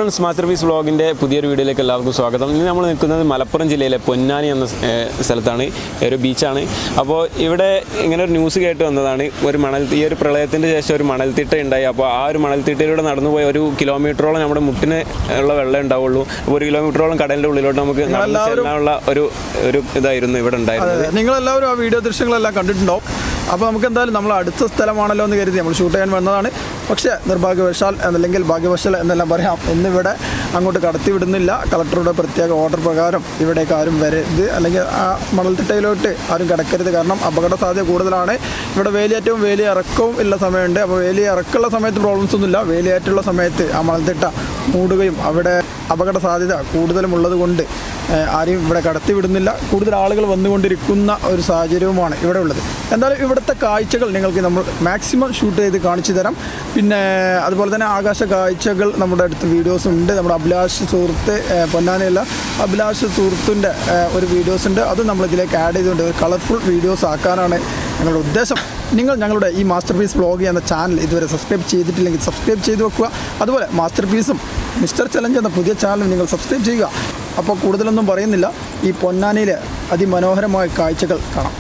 friends master piece വ്ളോഗിൻ്റെ പുതിയൊരു വീഡിയോയിലേക്ക് എല്ലാവർക്കും സ്വാഗതം ഇന്ന് നമ്മൾ നിൽക്കുന്നത് മലപ്പുറം ജില്ലയിലെ പൊന്നാനി എന്ന സ്- ഏഹ് സ്ഥലത്താണ് ഒരു ബീച്ചാണ് അപ്പോൾ ഇവിടെ ഇങ്ങനെ ഒരു ന്യൂസ് കേട്ട് വന്നതാണ് ഒരു മണൽ ഈ ഒരു പ്രളയത്തിൻ്റെ ശേഷം ഒരു മണൽത്തിട്ട ഉണ്ടായി അപ്പോൾ ആ ഒരു മണൽത്തിട്ടയിലൂടെ നടന്നു പോയ ഒരു കിലോമീറ്ററോളം നമ്മുടെ മുട്ടിന് ഉള്ള വെള്ളം ഉണ്ടാവുള്ളൂ അപ്പോൾ ഒരു കിലോമീറ്ററോളം കടലിൻ്റെ ഉള്ളിലോട്ട് നമുക്ക് നടന്നു നിങ്ങളെല്ലാവരും- ചെല്ലാനുള്ള ഒരു ഒരു ഇതായിരുന്നു ഇവിടെ ഉണ്ടായിരുന്നത് നിങ്ങളെല്ലാവരും ആ വീഡിയോ ദൃശ്യങ്ങളെല്ലാം കണ്ടിട്ടുണ്ടാവും അപ്പോൾ നമുക്ക് എന്തായാലും നമ്മൾ അടുത്ത സ്ഥലമാണല്ലോ എന്ന് കരുതി നമ്മൾ ഷൂട്ട് ചെയ്യാൻ വന്നതാണ് പക്ഷേ നിർഭാഗ്യവശാൽ അല്ലെങ്കിൽ ഭാഗ്യവശാൽ എന്നെല്ലാം പറയാം ഇന്നിവിടെ അങ്ങോട്ട് കടത്തി വിടുന്നില്ല കളക്ടറുടെ പ്രത്യേക ഓർഡർ പ്രകാരം ഇവിടേക്ക് ആരും വരരുത് അല്ലെങ്കിൽ ആ മണൽത്തിട്ടയിലോട്ട് ആരും കിടക്കരുത് കാരണം അപകട സാധ്യത കൂടുതലാണ് ഇവിടെ വേലിയേറ്റവും വേലി ഇറക്കവും ഉള്ള സമയമുണ്ട് അപ്പോൾ വേലി ഇറക്കമുള്ള സമയത്ത് പ്രോബ്ലംസ് ഒന്നുമില്ല വേലിയേറ്റുള്ള സമയത്ത് ആ മണൽത്തിട്ട മൂടുകയും അവിടെ അപകട സാധ്യത കൂടുതലും ഉള്ളത് കൊണ്ട് ഏഹ്, ആരെയും ഇവിടെ കടത്തി വിടുന്നില്ല കൂടുതൽ ആളുകൾ വന്നുകൊണ്ടിരിക്കുന്ന ഒരു സാഹചര്യവുമാണ് ഇവിടെ ഉള്ളത് എന്തായാലും ഇവിടുത്തെ കാഴ്ചകൾ നിങ്ങൾക്ക് നമ്മൾ മാക്സിമം ഷൂട്ട് ചെയ്ത് കാണിച്ചു തരാം പിന്നെ അതുപോലെ തന്നെ ആകാശ കാഴ്ചകൾ നമ്മുടെ അടുത്ത് വീഡിയോസ് ഉണ്ട് നമ്മുടെ അഭിലാഷ് സുഹൃത്ത് ഏഹ്, പൊന്നാനിയല്ല അഭിലാഷ് സുഹൃത്തിൻ്റെ ഏഹ്, ഒരു വീഡിയോസ് ഉണ്ട് അത് നമ്മൾ ഇതിലേക്ക് ആഡ് ചെയ്തുകൊണ്ട് ഒരു കളർഫുൾ വീഡിയോസ് ആക്കാനാണ് ഞങ്ങളുടെ ഉദ്ദേശം നിങ്ങൾ ഞങ്ങളുടെ ഈ മാസ്റ്റർ പീസ് വ്ളോഗ് എന്ന ചാനൽ ഇതുവരെ സബ്സ്ക്രൈബ് ചെയ്തിട്ടില്ലെങ്കിൽ സബ്സ്ക്രൈബ് ചെയ്ത് വെക്കുക അതുപോലെ മാസ്റ്റർ പീസും മിസ്റ്റർ ചലഞ്ച് എന്ന പുതിയ ചാനൽ നിങ്ങൾ സബ്സ്ക്രൈബ് ചെയ്യുക അപ്പോൾ കൂടുതലൊന്നും പറയുന്നില്ല ഈ പൊന്നാനിയിലെ അതിമനോഹരമായ കാഴ്ചകൾ കാണാം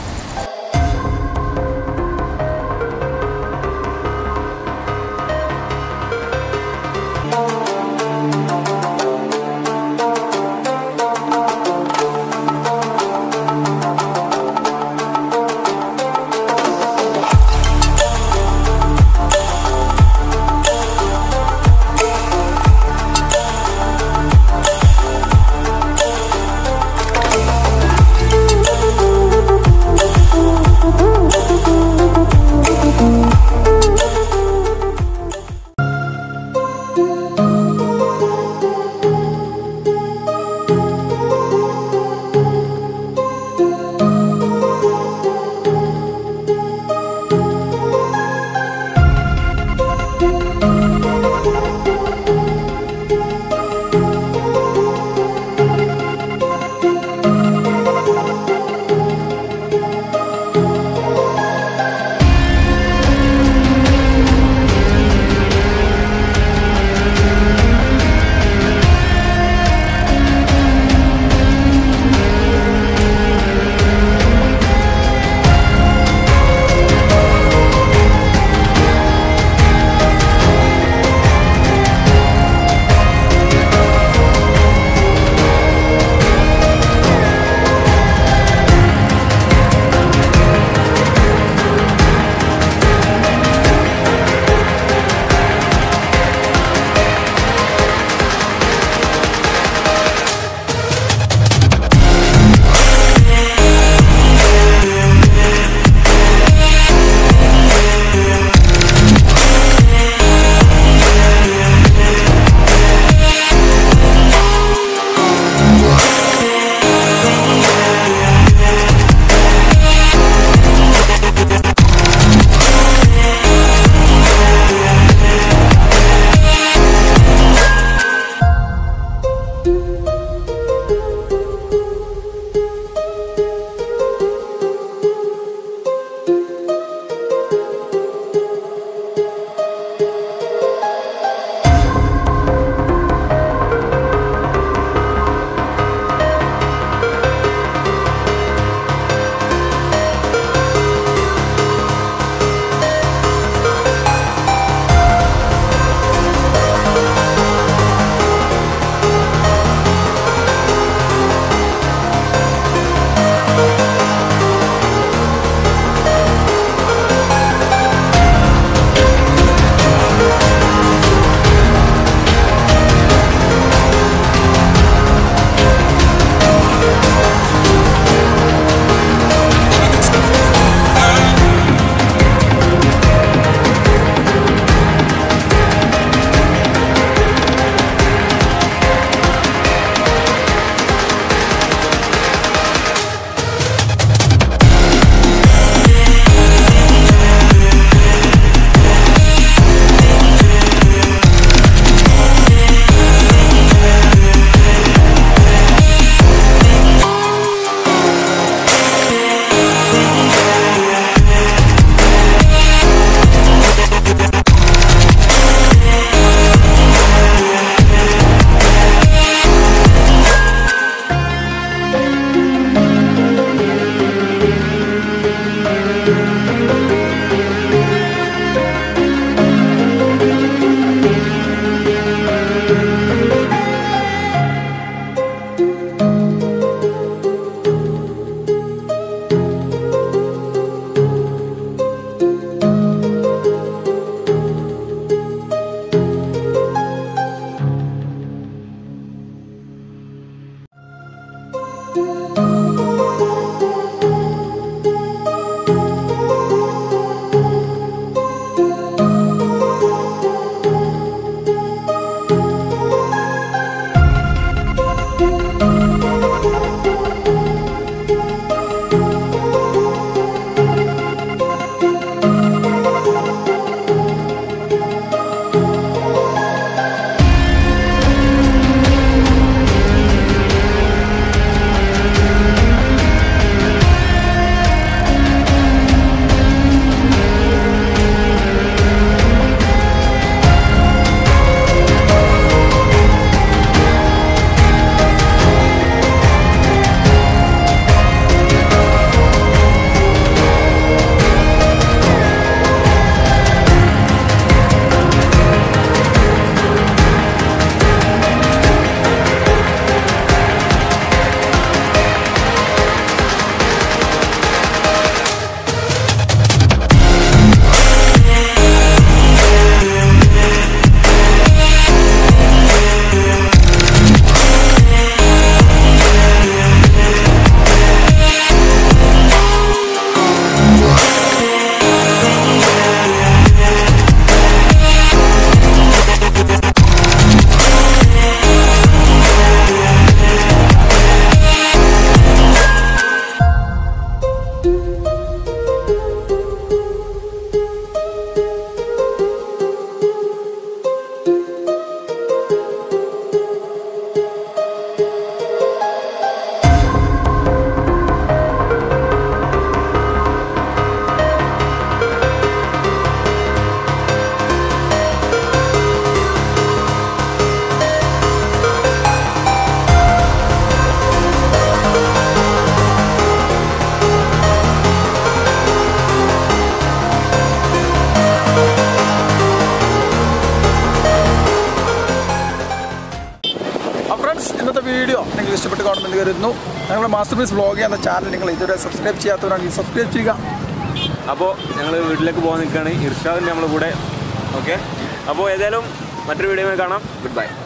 കാണുമെന്ന് കരുതുന്നു ഞങ്ങളുടെ മാസ്റ്റർ പീസ് വ്ളോഗ് എന്ന ചാനൽ നിങ്ങൾ ഇതുവരെ സബ്സ്ക്രൈബ് ചെയ്യാത്തവരാണെങ്കിൽ സബ്സ്ക്രൈബ് ചെയ്യുക അപ്പോൾ ഞങ്ങൾ വീട്ടിലേക്ക് പോകാൻ നിൽക്കുകയാണ് ഇർഷാദിൻ്റെ നമ്മളെ കൂടെ ഓക്കെ അപ്പോൾ ഏതായാലും മറ്റൊരു വീഡിയോ കാണാം ഗുഡ് ബൈ